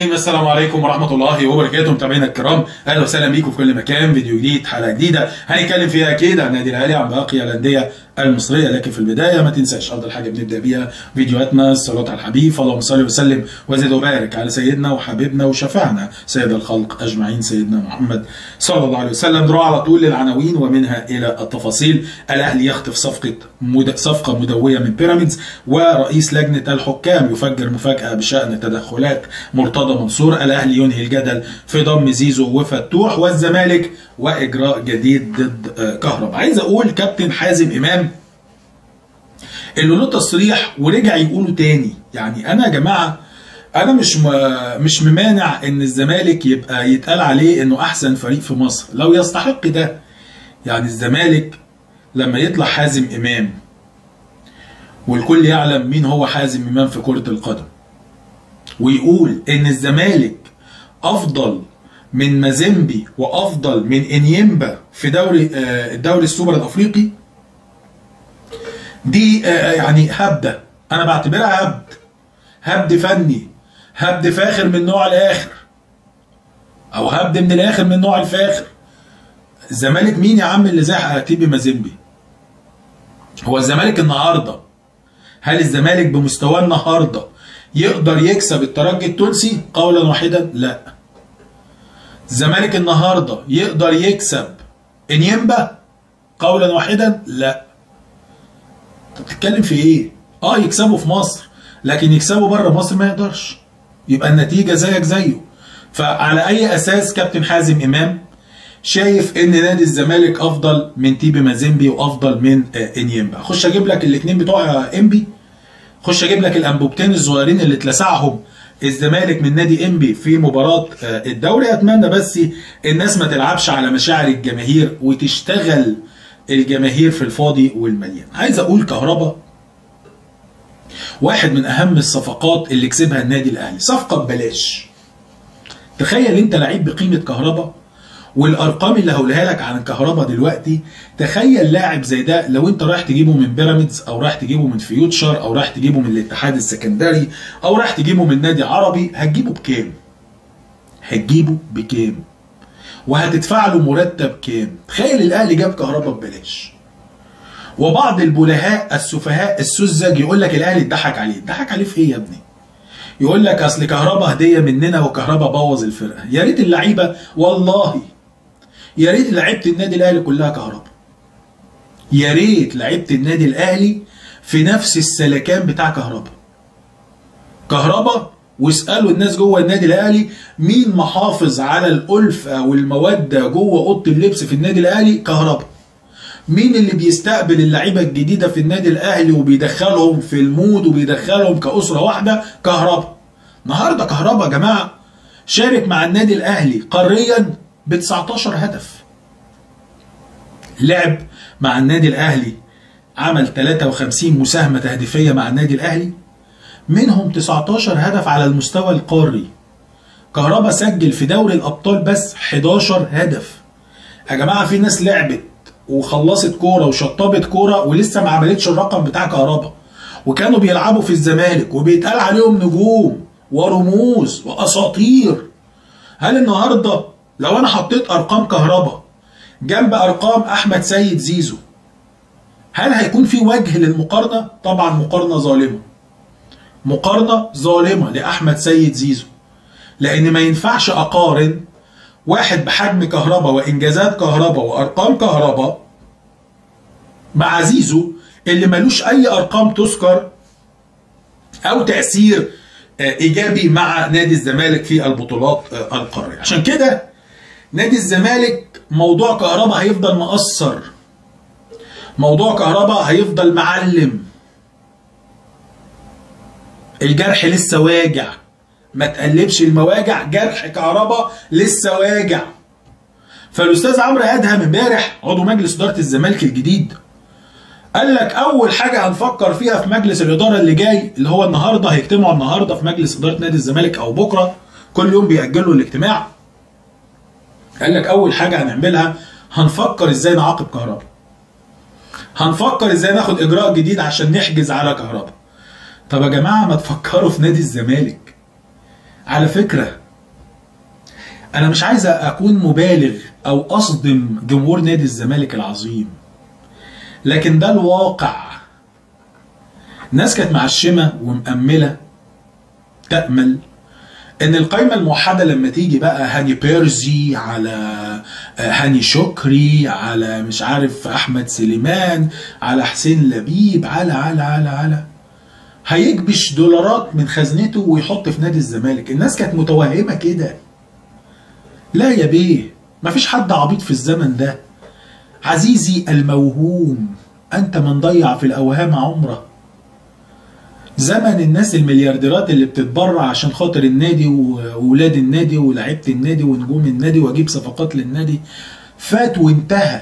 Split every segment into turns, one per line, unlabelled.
السلام عليكم ورحمة الله وبركاته متابعينا الكرام اهلا وسهلا بيكم في كل مكان فيديو جديد حلقة جديدة هنتكلم فيها اكيد عن النادي الاهلي عن باقي الاندية المصرية لكن في البداية ما تنساش افضل حاجة بنبدأ بيها فيديوهاتنا الصلاة على الحبيب اللهم صل وسلم وزد وبارك على سيدنا وحبيبنا وشفعنا سيد الخلق اجمعين سيدنا محمد صلى الله عليه وسلم نروح على طول للعناوين ومنها الى التفاصيل الاهلي يخطف صفقة مد... صفقة مدوية من بيراميدز ورئيس لجنة الحكام يفجر مفاجأة بشأن تدخلات مرتضى منصور الاهلي ينهي الجدل في ضم زيزو وفتوح والزمالك واجراء جديد ضد كهرباء عايز اقول كابتن حازم امام اللي له تصريح ورجع يقوله تاني يعني انا يا جماعه انا مش م... مش ممانع ان الزمالك يبقى يتقال عليه انه احسن فريق في مصر لو يستحق ده يعني الزمالك لما يطلع حازم امام والكل يعلم مين هو حازم امام في كره القدم ويقول ان الزمالك افضل من مازيمبي وافضل من انيمبا في دوري الدوري السوبر الافريقي دي يعني هبده انا بعتبرها هبد هبد فني هبد فاخر من نوع الاخر او هبد من الاخر من نوع الفاخر الزمالك مين يا عم اللي زاح تيبي مازيمبي هو الزمالك النهارده هل الزمالك بمستواه النهارده يقدر يكسب الترجي التونسي قولا واحدا لا الزمالك النهارده يقدر يكسب انيمبا قولا واحدا لا انت بتتكلم في ايه اه يكسبوا في مصر لكن يكسبوا بره مصر ما يقدرش يبقى النتيجه زيك زيه فعلى اي اساس كابتن حازم امام شايف ان نادي الزمالك افضل من تيبي مازيمبي وافضل من انيمبا اخش اجيب لك الاثنين بتوع انبي خش اجيب لك الانبوبتين الصغيرين اللي اتلسعهم الزمالك من نادي انبي في مباراه الدوري اتمنى بس الناس ما تلعبش على مشاعر الجماهير وتشتغل الجماهير في الفاضي والمليان عايز اقول كهربا واحد من اهم الصفقات اللي كسبها النادي الاهلي صفقه ببلاش تخيل انت لعيب بقيمه كهربا والارقام اللي هقولها لك عن كهربا دلوقتي تخيل لاعب زي ده لو انت رايح تجيبه من بيراميدز او رايح تجيبه من فيوتشر او رايح تجيبه من الاتحاد السكندري او رايح تجيبه من نادي عربي هتجيبه بكام هتجيبه بكام وهتدفع له مرتب كام تخيل الاهلي جاب كهربا ببلاش وبعض البلهاء السفهاء السذج يقول لك الاهلي اتضحك عليه اتضحك عليه في ايه يا ابني يقول لك اصل كهربا هديه مننا وكهربا بوظ الفرقه يا ريت اللعيبه والله يا ريت لعيبه النادي الاهلي كلها كهربا يا ريت لعيبه النادي الاهلي في نفس السلكان بتاع كهربا كهربا واسالوا الناس جوه النادي الاهلي مين محافظ على الالفه والموده جوه اوضه اللبس في النادي الاهلي كهربا مين اللي بيستقبل اللعيبه الجديده في النادي الاهلي وبيدخلهم في المود وبيدخلهم كاسره واحده كهربا النهارده كهربا يا جماعه شارك مع النادي الاهلي قاريا ب 19 هدف لعب مع النادي الاهلي عمل 53 مساهمه تهديفيه مع النادي الاهلي منهم 19 هدف على المستوى القاري كهربا سجل في دوري الابطال بس 11 هدف يا جماعه في ناس لعبت وخلصت كوره وشطبت كوره ولسه ما عملتش الرقم بتاع كهربا وكانوا بيلعبوا في الزمالك وبيتقال عليهم نجوم ورموز واساطير هل النهارده لو انا حطيت ارقام كهربا جنب ارقام احمد سيد زيزو هل هيكون في وجه للمقارنه طبعا مقارنه ظالمه مقارنه ظالمه لاحمد سيد زيزو لان ما ينفعش اقارن واحد بحجم كهربا وانجازات كهربا وارقام كهربا مع زيزو اللي ملوش اي ارقام تذكر او تاثير ايجابي مع نادي الزمالك في البطولات القاريه عشان كده نادي الزمالك موضوع كهربا هيفضل مأثر موضوع كهربا هيفضل معلم الجرح لسه واجع ما تقلبش المواجع جرح كهربا لسه واجع فالاستاذ عمرو ادهم امبارح عضو مجلس اداره الزمالك الجديد قال لك اول حاجه هنفكر فيها في مجلس الاداره اللي جاي اللي هو النهارده هيجتمعوا النهارده في مجلس اداره نادي الزمالك او بكره كل يوم بيأجلوا الاجتماع قال لك اول حاجه هنعملها هنفكر ازاي نعاقب كهربا هنفكر ازاي ناخد اجراء جديد عشان نحجز على كهربا طب يا جماعه ما تفكروا في نادي الزمالك على فكرة أنا مش عايز أكون مبالغ أو أصدم جمهور نادي الزمالك العظيم لكن ده الواقع ناس كانت معشمة ومأملة تأمل ان القائمة الموحدة لما تيجي بقى هاني بيرزي على هاني شكري على مش عارف احمد سليمان على حسين لبيب على على على على هيكبش دولارات من خزنته ويحط في نادي الزمالك الناس كانت متوهمة كده لا يا بيه مفيش حد عبيط في الزمن ده عزيزي الموهوم انت من ضيع في الاوهام عمره زمن الناس المليارديرات اللي بتتبرع عشان خاطر النادي وولاد النادي ولاعيبه النادي ونجوم النادي واجيب صفقات للنادي فات وانتهى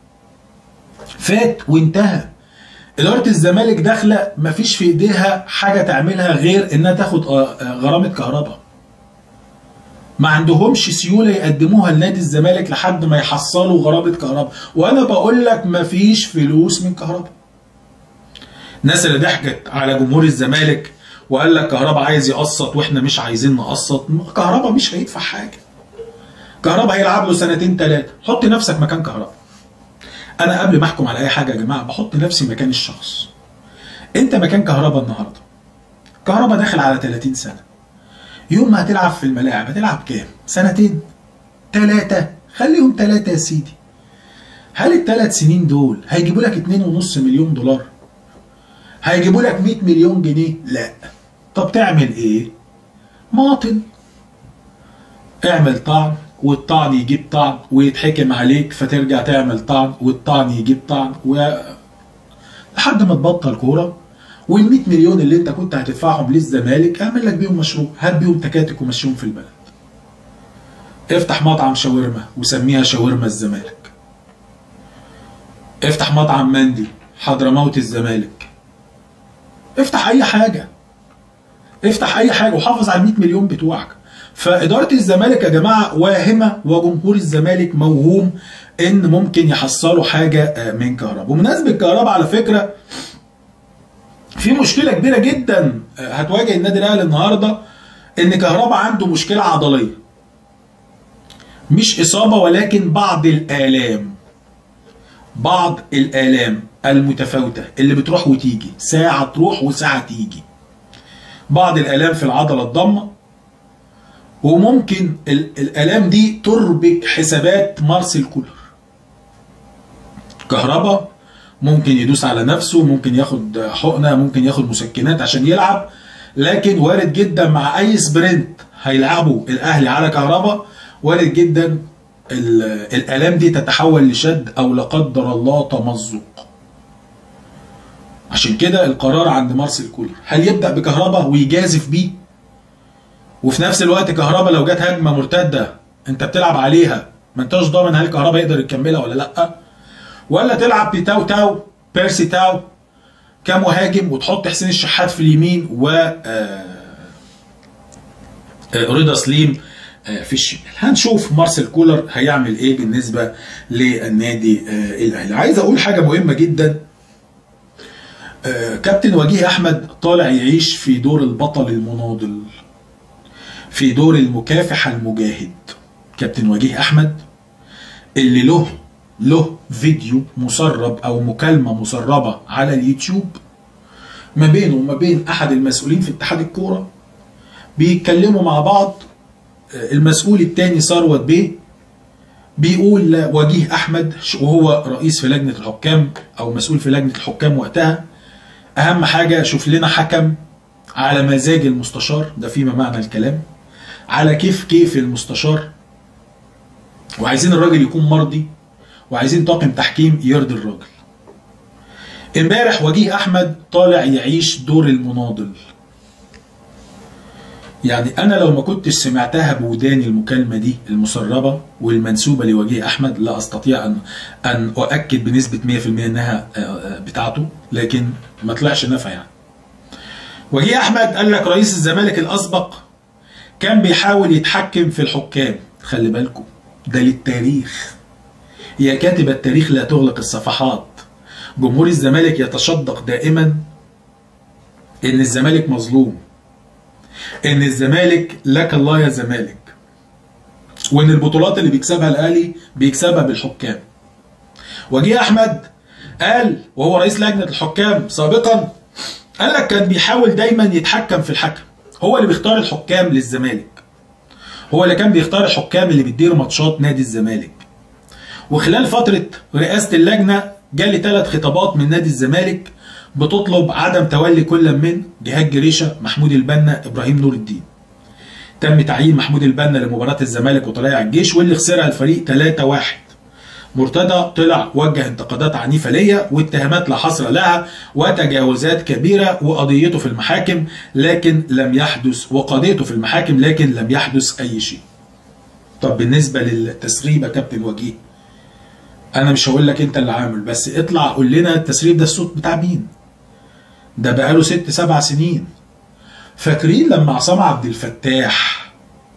فات وانتهى إدارة الزمالك داخلة مفيش في إيديها حاجة تعملها غير إنها تاخد غرامة كهرباء. ما عندهمش سيولة يقدموها لنادي الزمالك لحد ما يحصلوا غرامة كهرباء، وأنا بقول لك مفيش فلوس من كهرباء. الناس اللي ضحكت على جمهور الزمالك وقال لك كهربا عايز يقسط واحنا مش عايزين نقسط كهربا مش هيدفع حاجه كهربا هيلعب له سنتين ثلاثه حط نفسك مكان كهربا انا قبل ما احكم على اي حاجه يا جماعه بحط نفسي مكان الشخص انت مكان كهربا النهارده كهربا داخل على 30 سنه يوم ما هتلعب في الملاعب هتلعب كام سنتين ثلاثه خليهم ثلاثه يا سيدي هل الثلاث سنين دول هيجيبوا لك 2.5 مليون دولار هيجيبوا لك 100 مليون جنيه لا طب تعمل ايه ماطل اعمل طعن والطعن يجيب طعن ويتحكم عليك فترجع تعمل طعن والطعن يجيب طعن و... لحد ما تبطل كوره وال 100 مليون اللي انت كنت هتدفعهم للزمالك اعمل لك بيهم مشروع هات بيهم تكاتك ومشيهم في البلد افتح مطعم شاورما وسميها شاورما الزمالك افتح مطعم مندي حضرموت الزمالك افتح اي حاجه افتح اي حاجه وحافظ على 100 مليون بتوعك فاداره الزمالك يا جماعه واهمه وجمهور الزمالك موهوم ان ممكن يحصلوا حاجه من كهرباء بمناسبه كهرباء على فكره في مشكله كبيره جدا هتواجه النادي الاهلي النهارده ان كهرباء عنده مشكله عضليه مش اصابه ولكن بعض الالام بعض الالام المتفاوته اللي بتروح وتيجي ساعه تروح وساعه تيجي بعض الالام في العضله الضمه وممكن الالام دي تربك حسابات مارسيل كولر كهربا ممكن يدوس على نفسه ممكن ياخد حقنه ممكن ياخد مسكنات عشان يلعب لكن وارد جدا مع اي سبرنت هيلعبوا الاهلي على كهربا وارد جدا الالام دي تتحول لشد او لا قدر الله تمزق عشان كده القرار عند مارسيل كولر هل يبدا بكهربا ويجازف بيه وفي نفس الوقت كهربا لو جت هجمه مرتده انت بتلعب عليها ما انتش ضامن هل كهربا يقدر يكملها ولا لا ولا تلعب بتاو تاو بيرسي تاو كمهاجم وتحط حسين الشحات في اليمين و رضا سليم في الشمال هنشوف مارسيل كولر هيعمل ايه بالنسبه للنادي الاهلي عايز اقول حاجه مهمه جدا كابتن وجيه احمد طالع يعيش في دور البطل المناضل في دور المكافح المجاهد كابتن وجيه احمد اللي له له فيديو مسرب او مكالمه مسربه على اليوتيوب ما بينه وما بين احد المسؤولين في اتحاد الكوره بيتكلموا مع بعض المسؤول الثاني ثروت بيه بيقول وجيه احمد وهو رئيس في لجنه الحكام او مسؤول في لجنه الحكام وقتها اهم حاجه شوف لنا حكم على مزاج المستشار ده فيما معنى الكلام على كيف كيف المستشار وعايزين الراجل يكون مرضي وعايزين طاقم تحكيم يرضي الراجل امبارح وجيه احمد طالع يعيش دور المناضل يعني انا لو ما كنتش سمعتها بوداني المكالمه دي المسربه والمنسوبه لوجيه احمد لا استطيع ان ان اؤكد بنسبه 100% انها بتاعته لكن ما طلعش نفع يعني وجيه احمد قال لك رئيس الزمالك الاسبق كان بيحاول يتحكم في الحكام خلي بالكم ده للتاريخ يا كاتب التاريخ لا تغلق الصفحات جمهور الزمالك يتشدق دائما ان الزمالك مظلوم ان الزمالك لك الله يا زمالك وان البطولات اللي بيكسبها الاهلي بيكسبها بالحكام وجيه احمد قال وهو رئيس لجنه الحكام سابقا قال لك كان بيحاول دايما يتحكم في الحكم هو اللي بيختار الحكام للزمالك هو اللي كان بيختار الحكام اللي بيديروا ماتشات نادي الزمالك وخلال فتره رئاسه اللجنه جالي ثلاث خطابات من نادي الزمالك بتطلب عدم تولي كل من جهاد جريشه محمود البنا ابراهيم نور الدين تم تعيين محمود البنا لمباراه الزمالك وطلائع الجيش واللي خسرها الفريق 3-1 مرتضى طلع وجه انتقادات عنيفة ليا واتهامات لا حصر لها وتجاوزات كبيرة وقضيته في المحاكم لكن لم يحدث وقضيته في المحاكم لكن لم يحدث أي شيء طب بالنسبة للتسريب يا كابتن وجيه أنا مش هقول لك أنت اللي عامل بس اطلع قول لنا التسريب ده الصوت بتاع مين ده بقاله ست سبع سنين فاكرين لما عصام عبد الفتاح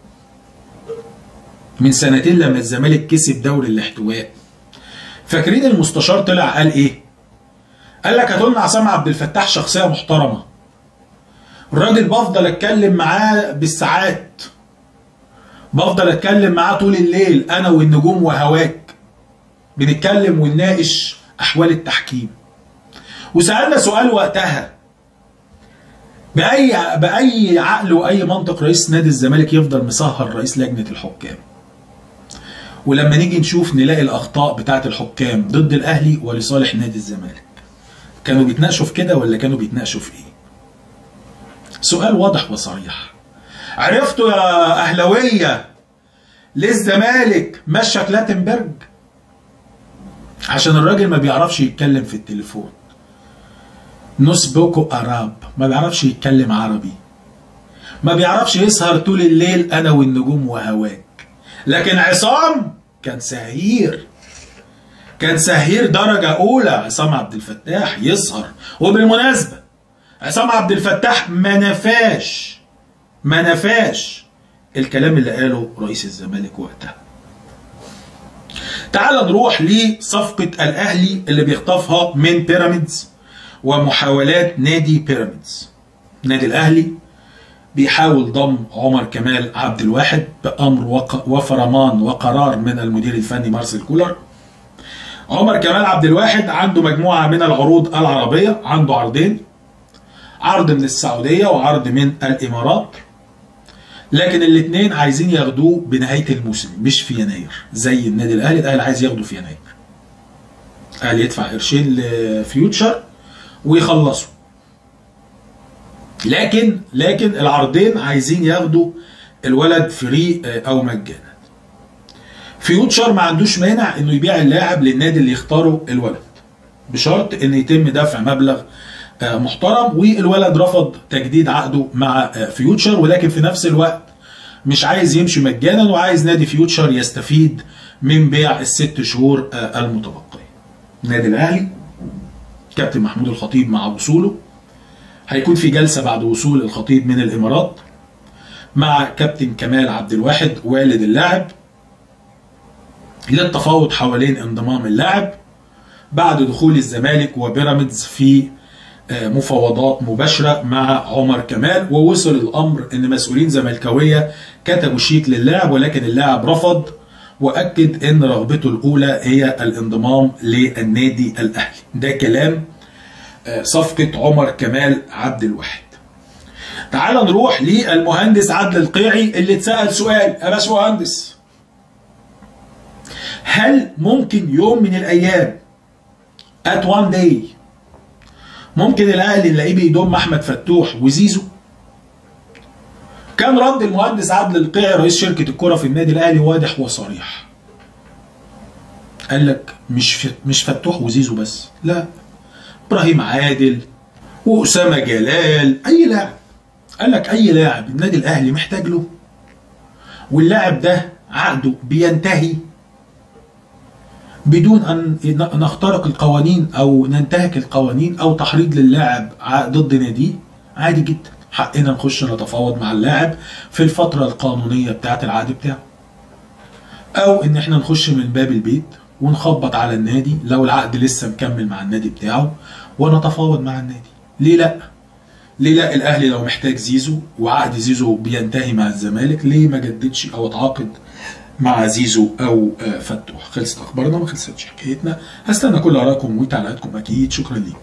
من سنتين لما الزمالك كسب دوري الاحتواء فاكرين المستشار طلع قال ايه قال لك هاتوا لنا عصام عبد الفتاح شخصيه محترمه الراجل بفضل اتكلم معاه بالساعات بفضل اتكلم معاه طول الليل انا والنجوم وهواك بنتكلم ونناقش احوال التحكيم وسالنا سؤال وقتها باي باي عقل واي منطق رئيس نادي الزمالك يفضل مسهر رئيس لجنه الحكام ولما نيجي نشوف نلاقي الاخطاء بتاعه الحكام ضد الاهلي ولصالح نادي الزمالك كانوا بيتناقشوا في كده ولا كانوا بيتناقشوا في ايه سؤال واضح وصريح عرفتوا يا اهلاويه ليه الزمالك مشى كلاتنبرج عشان الراجل ما بيعرفش يتكلم في التليفون نسبوكو أراب ما بيعرفش يتكلم عربي ما بيعرفش يسهر طول الليل أنا والنجوم وهواك لكن عصام كان سهير كان سهير درجة أولى عصام عبد الفتاح يسهر وبالمناسبة عصام عبد الفتاح ما نفاش ما نفاش الكلام اللي قاله رئيس الزمالك وقتها تعال نروح لصفقة الأهلي اللي بيخطفها من بيراميدز ومحاولات نادي بيراميدز نادي الأهلي بيحاول ضم عمر كمال عبد الواحد بأمر وق... وفرمان وقرار من المدير الفني مارسيل كولر عمر كمال عبد الواحد عنده مجموعة من العروض العربية عنده عرضين عرض من السعودية وعرض من الإمارات لكن الاثنين عايزين ياخدوه بنهاية الموسم مش في يناير زي النادي الأهلي الأهلي عايز ياخده في يناير الأهلي يدفع قرشين لفيوتشر ويخلصوا لكن لكن العرضين عايزين ياخدوا الولد فري او مجانا فيوتشر ما عندوش مانع انه يبيع اللاعب للنادي اللي يختاره الولد بشرط ان يتم دفع مبلغ محترم والولد رفض تجديد عقده مع فيوتشر ولكن في نفس الوقت مش عايز يمشي مجانا وعايز نادي فيوتشر يستفيد من بيع الست شهور المتبقيه. النادي الاهلي كابتن محمود الخطيب مع وصوله هيكون في جلسه بعد وصول الخطيب من الامارات مع كابتن كمال عبد الواحد والد اللاعب للتفاوض حوالين انضمام اللاعب بعد دخول الزمالك وبيراميدز في مفاوضات مباشرة مع عمر كمال ووصل الأمر أن مسؤولين زملكاوية كتبوا شيك للاعب ولكن اللاعب رفض وأكد أن رغبته الأولى هي الانضمام للنادي الأهلي ده كلام صفقة عمر كمال عبد الواحد تعال نروح للمهندس عادل القيعي اللي اتسأل سؤال يا باشمهندس هل ممكن يوم من الأيام at one day ممكن الأهلي نلاقيه بيضم أحمد فتوح وزيزو كان رد المهندس عادل القيعي رئيس شركة الكرة في النادي الأهلي واضح وصريح قال لك مش مش فتوح وزيزو بس لا ابراهيم عادل واسامه جلال اي لاعب قال لك اي لاعب النادي الاهلي محتاج له واللاعب ده عقده بينتهي بدون ان نخترق القوانين او ننتهك القوانين او تحريض للاعب ضد ناديه عادي جدا حقنا نخش نتفاوض مع اللاعب في الفتره القانونيه بتاعه العقد بتاعه او ان احنا نخش من باب البيت ونخبط على النادي لو العقد لسه مكمل مع النادي بتاعه ونتفاوض مع النادي ليه لا ليه لا الاهلي لو محتاج زيزو وعقد زيزو بينتهي مع الزمالك ليه ما جددش او اتعاقد مع زيزو او آه، فتوح خلصت اخبارنا ما خلصتش حكايتنا هستنى كل ارائكم وتعليقاتكم اكيد شكرا ليكم